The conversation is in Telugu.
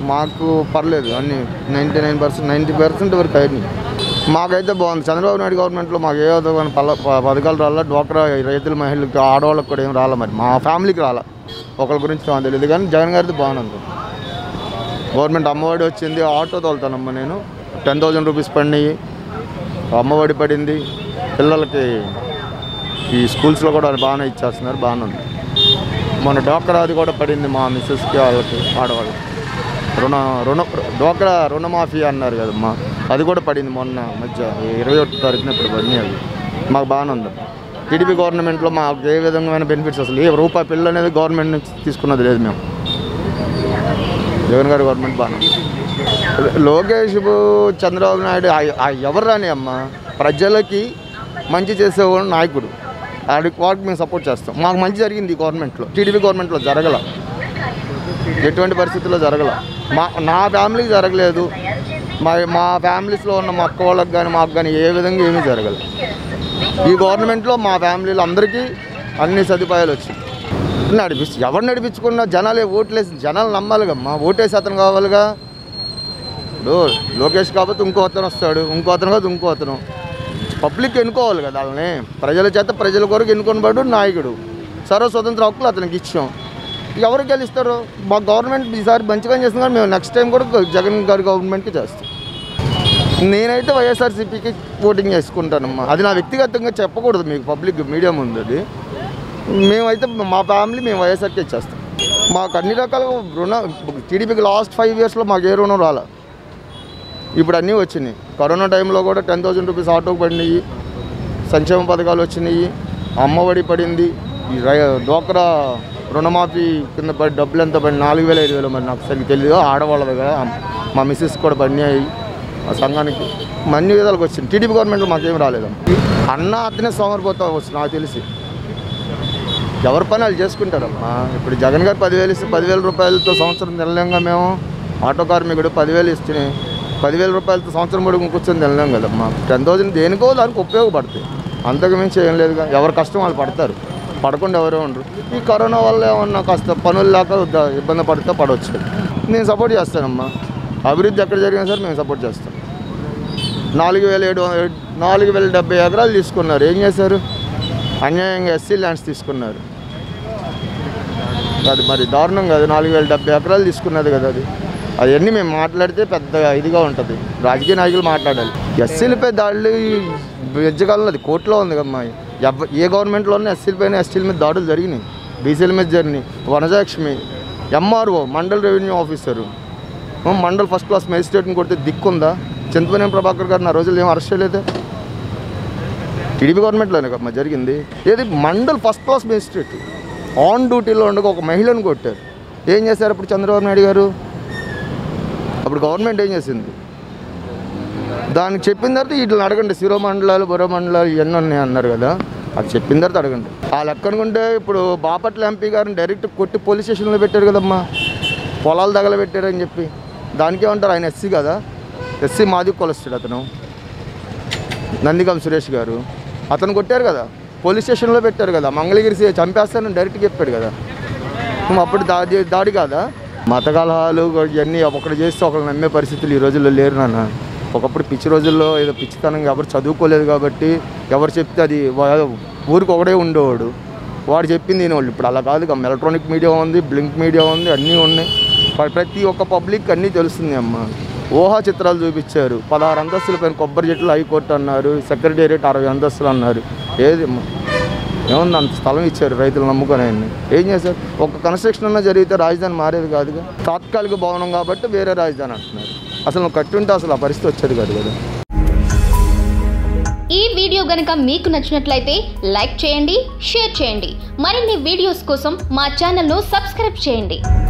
మాకు పర్లేదు అన్ని ninety nine percent ninety percent వరకు అయినాయి మాకైతే బాగుంది చంద్రబాబు నాయుడు గవర్నమెంట్లో మాకు ఏ విధమైన పల్ల ప- పథకాలు రాలా డ్వాక్రా రైతుల మహిళలకు ఆడవాళ్ళకి కూడా ఏం రాలే మరి మా ఫ్యామిలీకి రాలా ఒకరి గురించి నాకు తెలియదు కానీ జగన్ గారిది బాగుంది గవర్నమెంట్ అమ్మఒడి వచ్చింది ఆటో తోలుతానమ్మా నేను టెన్ థౌజండ్ రూపీస్ పడినాయి అమ్మఒడి పడింది పిల్లలకి ఈ స్కూల్స్లో కూడా బాగానే ఇచ్చేస్తున్నారు బాగానే ఉంది మన డోక్రాది కూడా పడింది మా మిస్సెస్కి వాళ్ళకి ఆడవాళ్ళకి రుణ రుణ డోక్రా రుణమాఫీ అన్నారు కదమ్మా అది కూడా పడింది మొన్న మధ్య ఇరవై ఒకటి తారీఖున ఇప్పుడు పడినాయి అవి మాకు బాగానే ఉంది టీడీపీ గవర్నమెంట్లో మాకు ఏ విధమైన బెనిఫిట్స్ అసలు ఏ రూపాయి పిల్లలు అనేది గవర్నమెంట్ నుంచి తీసుకున్నది లేదు మేము జగన్ గారి గవర్నమెంట్ బాగానే ఉంది. లోకేష్ చంద్రబాబు నాయుడు ఆ- ఆ ఎవరు రాని అమ్మ ప్రజలకి మంచి చేసేవాడు నాయకుడు ఆడికి వాడికి మేము సపోర్ట్ చేస్తాం మాకు మంచి జరిగింది ఈ గవర్నమెంట్లో టీడీపీ గవర్నమెంట్లో జరగల ఎటువంటి పరిస్థితుల్లో జరగల మా నా ఫ్యామిలీకి జరగలేదు మా మా ఫ్యామిలీస్లో ఉన్న మా అక్క వాళ్ళకి కానీ మాకు కానీ ఏ విధంగా ఏమీ జరగలేదు ఈ గవర్నమెంట్లో మా ఫ్యామిలీలో అందరికీ అన్ని సదుపాయాలు వచ్చాయి నడిపించి ఎవరు నడిపించుకున్నా జనాలే ఓట్లేసి జనాలు నమ్మాలిగమ్మా ఓటేసి అతను కావాలిగా ఇప్పుడు లోకేష్ కాకపోతే ఇంకో అతను వస్తాడు ఇంకో అతను కాదు ఇంకో అతను పబ్లిక్ ఎన్నుకోవాలి కదా వాళ్ళని ప్రజల చేత ప్రజల కొరకు ఎన్నుకొనబడు నాయకుడు సర్వ స్వతంత్ర హక్కులు అతనికి ఇచ్చాం ఎవరు గెలుస్తారు మా గవర్నమెంట్ ఈసారి మంచిగా చేస్తుంది కానీ మేము నెక్స్ట్ టైం కూడా జగన్ గారి గవర్నమెంట్కి చేస్తాం నేనైతే వైఎస్ఆర్సీపీకి ఓటింగ్ చేసుకుంటానమ్మా అది నా వ్యక్తిగతంగా చెప్పకూడదు మీకు పబ్లిక్ మీడియా ఉంది అది మేమైతే మా ఫ్యామిలీ మేము వైఎస్ఆర్కి ఇచ్చేస్తాం మాకు అన్ని రకాల రుణ టీడీపీకి లాస్ట్ ఫైవ్ ఇయర్స్లో మాకు ఏ రుణం రాలా ఇప్పుడు అన్నీ వచ్చినాయి కరోనా టైంలో కూడా టెన్ థౌసండ్ రూపీస్ ఆటోకి పడినాయి సంక్షేమ పథకాలు వచ్చినాయి అమ్మఒడి పడింది ఈ రై డోక్రా రుణమాఫీ కింద పడి డబ్బులు ఎంత పడి నాలుగు వేల ఐదు వేలు మరి నాకు సరిగ్గా తెలియదు ఆడవాళ్ళది కదా మా మిస్సెస్ కూడా పడినాయి ఆ సంఘానికి అన్ని విధాలకు వచ్చింది టీడీపీ గవర్నమెంట్లో మాకేం రాలేదమ్మ అన్న అతనే సోమరిపోతా వచ్చు నాకు తెలిసి ఎవరి పని వాళ్ళు చేసుకుంటారమ్మా ఇప్పుడు జగన్ గారు పదివేలు ఇస్తే పదివేల రూపాయలతో సంవత్సరం తినలేంగా మేము ఆటో కార్మికుడు పదివేలు ఇస్తే పదివేల రూపాయలతో సంవత్సరం పొడుగు కూర్చొని తినలేం కదమ్మా టెన్ థౌసండ్ దేనికో దానికి ఉపయోగపడుతుంది అంతకు మించి ఏం లేదుగా ఎవరి కష్టం వాళ్ళు పడతారు పడకుండా ఎవరో ఉండరు ఈ కరోనా వల్ల ఏమన్నా కాస్త పనులు లేక ద- ఇబ్బంది పడితే పడవచ్చు నేను సపోర్ట్ చేస్తానమ్మా అభివృద్ధి ఎక్కడ జరిగినా సరే మేము సపోర్ట్ చేస్తాం నాలుగు వేల ఏడు వం- నాలుగు వేల డెబ్బై ఎకరాలు తీసుకున్నారు ఏం చేశారు అన్యాయంగా ఎస్సీ ల్యాండ్స్ తీసుకున్నారు అది మరి దారుణం కాదు నాలుగు వేల డెబ్బై ఎకరాలు తీసుకున్నది కదా అది అవన్నీ మేము మాట్లాడితే పెద్ద ఇదిగా ఉంటుంది రాజకీయ నాయకులు మాట్లాడాలి ఎస్సీలపై దాడులు ఈ మధ్యకాలంలో అది కోర్టులో ఉంది కమ్మా ఎవ ఏ గవర్నమెంట్లో ఉన్న ఎస్సీల పైన ఎస్టీల మీద దాడులు జరిగినాయి బీసీల మీద జరిగినాయి Vanajakshi MRO mandal revenue officer ఆ, మండల్ ఫస్ట్ క్లాస్ మేజిస్ట్రేట్ని కొడితే దిక్కుందా చింతమనేని ప్రభాకర్ గారిని ఆ రోజులు ఏం అరెస్ట్ చేయలేదే టీడీపీ గవర్నమెంట్లోనే కమ్మా జరిగింది ఏది mandal first class magistrate on డ్యూటీలో ఉండగా ఒక మహిళను కొట్టారు ఏం చేశారు అప్పుడు చంద్రబాబు నాయుడు గారు అప్పుడు గవర్నమెంట్ ఏం చేసింది దానికి చెప్పిన తర్వాత వీటిని అడగండి శిరో మండలాలు బుర్ర మండలాలు ఇవన్నీ ఉన్నాయి అన్నారు కదా అది చెప్పిన తర్వాత అడగండి ఆ లెక్క అనుకుంటే ఇప్పుడు బాపట్ల ఎంపీ గారిని డైరెక్ట్ కొట్టి పోలీస్ స్టేషన్లో పెట్టారు కదమ్మా పొలాలు తగలబెట్టారని చెప్పి దానికి ఏమంటారు ఆయన ఎస్సీ కదా ఎస్సీ మాది కొలస్తాడు అతను నందిగం సురేష్ గారు అతను కొట్టారు కదా పోలీస్ స్టేషన్లో పెట్టారు కదా మంగళగిరి సీ- చంపేస్తానని డైరెక్ట్గా చెప్పాడు కదా నువ్వు అప్పుడు దాడి దాడి కాదా మత కలహాలు ఇవన్నీ ఒకటి చేస్తే ఒకరు నమ్మే పరిస్థితులు ఈ రోజుల్లో లేరు నాన్న ఒకప్పుడు పిచ్చి రోజుల్లో ఏదో పిచ్చితనంగా ఎవరు చదువుకోలేదు కాబట్టి ఎవరు చెప్తే అది వా- ఊరికి ఒకడే ఉండేవాడు వాడు చెప్పింది వాళ్ళు ఇప్పుడు అలా కాదు కదా ఎలక్ట్రానిక్ మీడియా ఉంది బ్లింక్ మీడియా ఉంది అన్నీ ఉన్నాయి ప్ర- ప్రతి ఒక్క పబ్లిక్ అన్నీ తెలుస్తుంది అమ్మ ఊహా చిత్రాలు చూపించారు పదహారు అంతస్తుల పైన కొబ్బరి చెట్లు హైకోర్టు అన్నారు సెక్రటేరియట్ అరవై అంతస్తులు అన్నారు ఏది అమ్మ? ఏముంది అంత స్థలం ఇచ్చారు రైతులు నమ్ముకొని ఆయన్ని ఏం చేశారు ఒక కన్స్ట్రక్షన్ అన్న జరిగితే రాజధాని మారేది కాదుగా తాత్కాలిక భవనం కాబట్టి వేరే రాజధాని అంటున్నారు అసలు నువ్వు కట్టుంటే అసలు ఆ పరిస్థితి వచ్చేది కాదు కదా ఈ వీడియో గనక మీకు నచ్చినట్లయితే లైక్ చేయండి షేర్ చేయండి మరిన్ని వీడియోస్ కోసం మా ఛానల్ను సబ్స్క్రైబ్ చేయండి